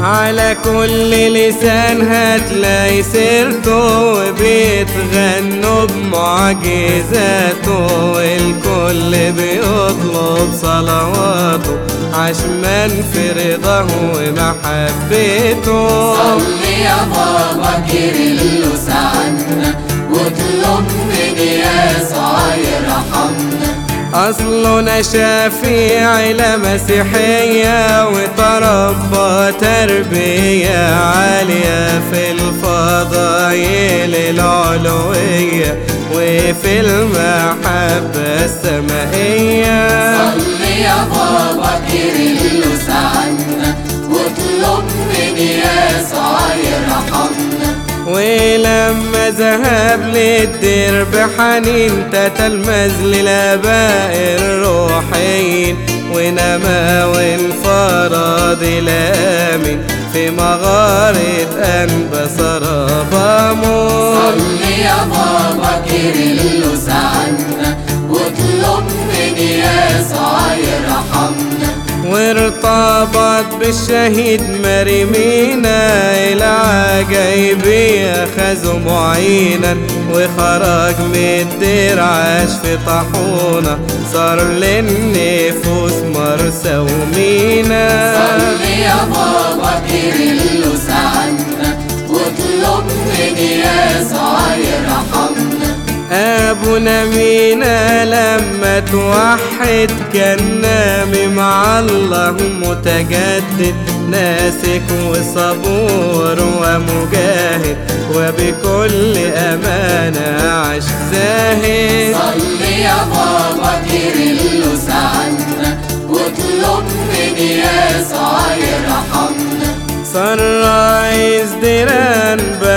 على كل لسان هتلاقي سيرته وبيتغنوا بمعجزاته الكل بيطلب صلواته عشمان في رضاه ومحبته صلي يا بابا كيرلس عنا واطلب من يسوع يرحمنا أصلنا شفيع مسيحية وتربى تربية عالية في الفضايل العلوية وفي المحبة السمائية صلي يا بابا كيرلس عنا واطلب من يسوع يرحمنا ولما ذهب للدير بحنين تتلمذ للآباء الروحيين ونما وانفرد الآمن في مغارة أنبا سرابامون صلي يا بابا كيرلس عنا واطلب من يسوع يرحمنا وارتبط بالشهيد مريمينا العجايبية خذوا معينا وخرج من الدير عاش في طاحونة صار للنفوس مرسى ومينا صلي يا بابا كيرلس عنا واطلب من يسوع يرحمنا أبونا مينا لما توحد كان نامي مع الله متجدد ناسك وصبور ومجاهد وبكل أمانة عاش زاهد صلي يا بابا كيرلس عنا واطلب من يسوع يرحمنا صار رئيس ديران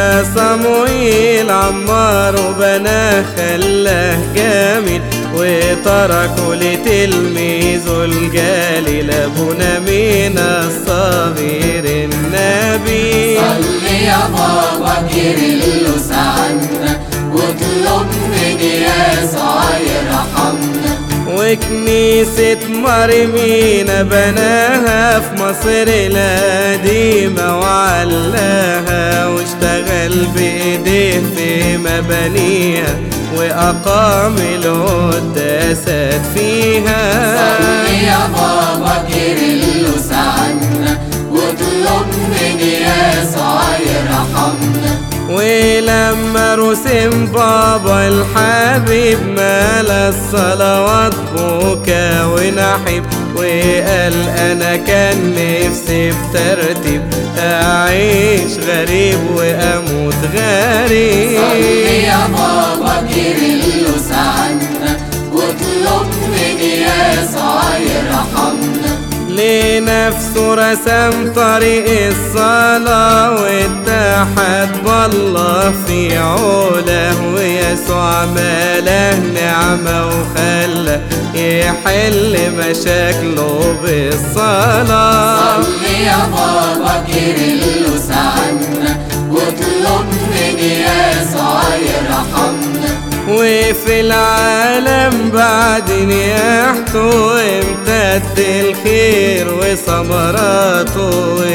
بصمويل عمار وبناه خلاه جامد وتركوا لتلميذه الجليل ابونا من الصغير النبي صلي يا بابا كيرلس عنا واطلب من يسوع يرحمنا وكنيسة مريمينا بناها في مصر القديمة وعلاها واشتغل بإيديه في مبانيها وأقام القداسات فيها صلي يا بابا كيرلس عنا واطلب من يسوع يرحمنا ولما رسم بابا الحبيب مال الصلوات بكى ونحب وقال انا كان نفسي بترتيب اعيش غريب واموت غريب صلي يا بابا كيرلس عنا واطلب من يسوع يرحمنا لنفسه رسم طريق الصلاة واتحد بالله في عوله ويسوع ماله نعمة وخلى يحل مشاكله بالصلاة صلي يا بابا كيرلس عنا واطلب من يسوع يرحمنا وفي العالم بعد نياحته امتد الخير وثمراته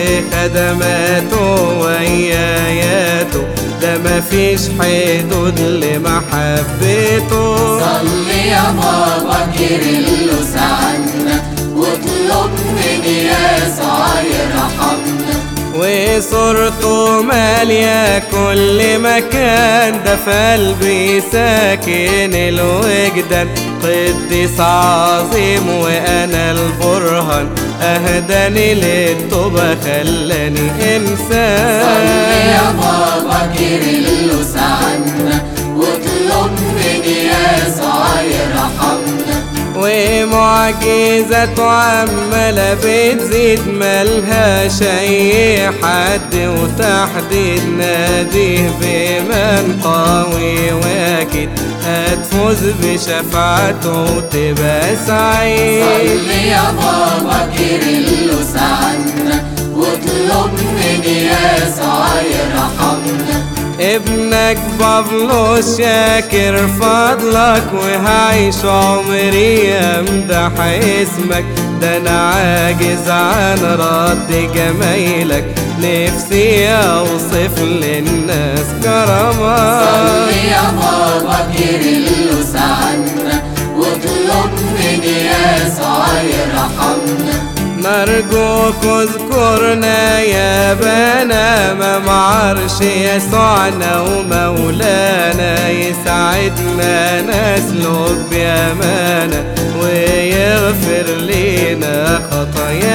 وخدماته وإياياته ده مفيش حدود لمحبته صلي يا بابا كيرلس عنا واطلب من يسوع يرحمنا وصورته مالية كل مكان ده في قلبي ساكن الوجدان قديس عظيم وانا البرهان اهداني للتوبة خلاني انسان صلي يا بابا كيرلس عنا واطلب من يسوع يرحمنا ومعجزة عمالة بتزيد ملهاش أي حد وتحديد ناديه بمن قوي واكد هتفوز بشفاعته وتبقى سعيد صلي يا بابا كيرلس عنا واطلب من يسوع يرحمنا ابنك بابلو شاكر فضلك وهعيش عمري امدح اسمك ده انا عاجز عن رد جمايلك نفسي اوصف للناس كرمك صلي يا بابا كيرلس عنا واطلب من يسوع يرحمنا نرجوك اذكرنا يا بنا ما عرش يسوعنا ومولانا يساعدنا نسلك بأمانة ويغفر لنا خطايانا